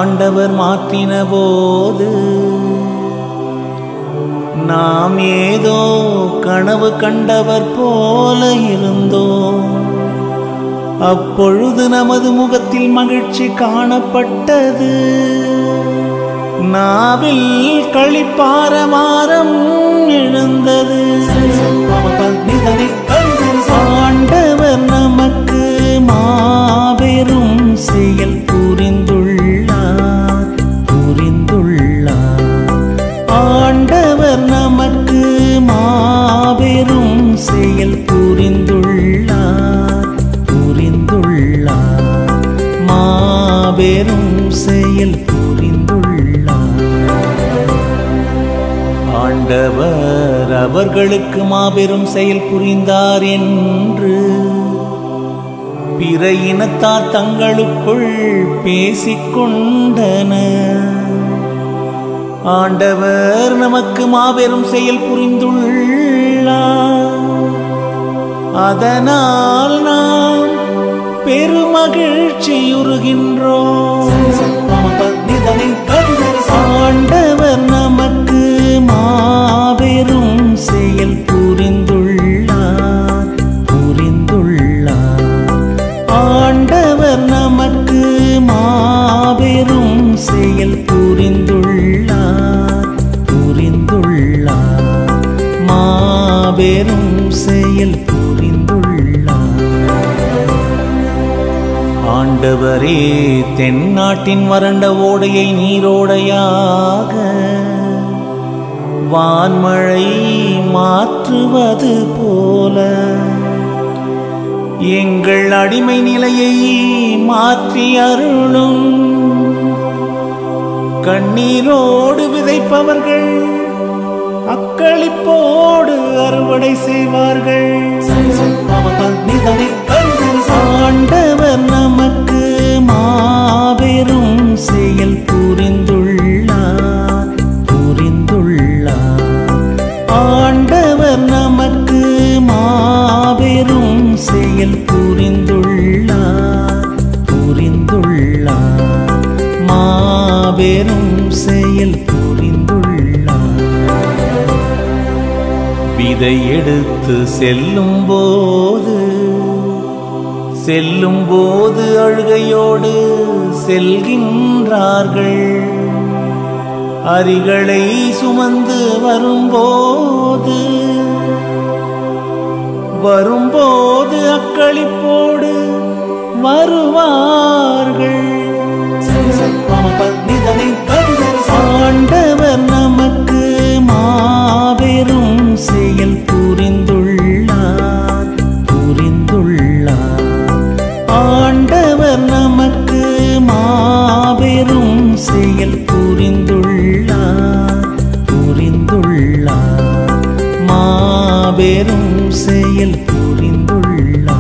ஆண்டவர் மாற்றின போது நாம் ஏதோ கனவு கண்டவர் போல இருந்தோம் அப்பொழுது நமது முகத்தில் மகிழ்ச்சி காணப்பட்டது நாவில் களிப்பார மாறம் எழுந்தது ஆண்டவர் நமக்கு மாபெரும் செயல் புரிந்துள்ளார் புரிந்துள்ளார் ஆண்டவர் நமக்கு மாபெரும் செயல் புரிந்துள்ளார் புரிந்துள்ளார் மாபெரும் செயல் புரிந்துள்ளார் ஆண்டவர் அவர்களுக்கு மாபெரும் செயல் புரிந்தார் என்று பிற இனத்தார் தங்களுக்குள் பேசிக்கொண்டனர் ஆண்டவர் நமக்கு மாபெரும் செயல் புரிந்துள்ளார் அதனால் நாம் பெருமகிழ்ச்சியுறுகின்றோம் ஆண்டவர் நமக்கு மாபெரும் செயல் புரிந்துள்ளார் புரிந்துள்ளார் ஆண்டவர் நமக்கு மாபெரும் செயல் புரிந்துள்ளார் புரிந்துள்ளார் மாபெரும் செயல் புரிந்துள்ளார் ஆண்டவரே தென்னாட்டின் வறண்ட ஓடையை நீரோடையாக வான்மழை மாற்றுவது போல எங்கள் அடிமை நிலையை மாற்றி அருளும் கண்ணீரோடு விதைப்பவர்கள் அக்களிப்போடு அறுவடை செய்வார்கள் ஆண்டவர் நமக்கு மாபெரும் செயல் புரிந்துள்ளார் புரிந்துள்ளார் ஆண்டவர் நமக்கு மாபெரும் செயல் புரிந்துள்ளார் புரிந்துள்ளார் மாபெரும் செயல் புரிந்துள்ளார் விதை எடுத்து செல்லும் போது செல்லும் போது அழுகையோடு செல்கின்றார்கள் அரிகளை சுமந்து வரும்போது வரும்போது அக்களிப்போடு வருவார்கள் ஆண்டவர் நமக்கு மாபெரும் செயல் புரிந்துள்ளார் புரிந்துள்ளார் ஆண்டவர் நமக்கு மாபெரும் செயல் புரிந்துள்ளார் புரிந்துள்ளார் மாபெரும் செயல் புரிந்துள்ளார்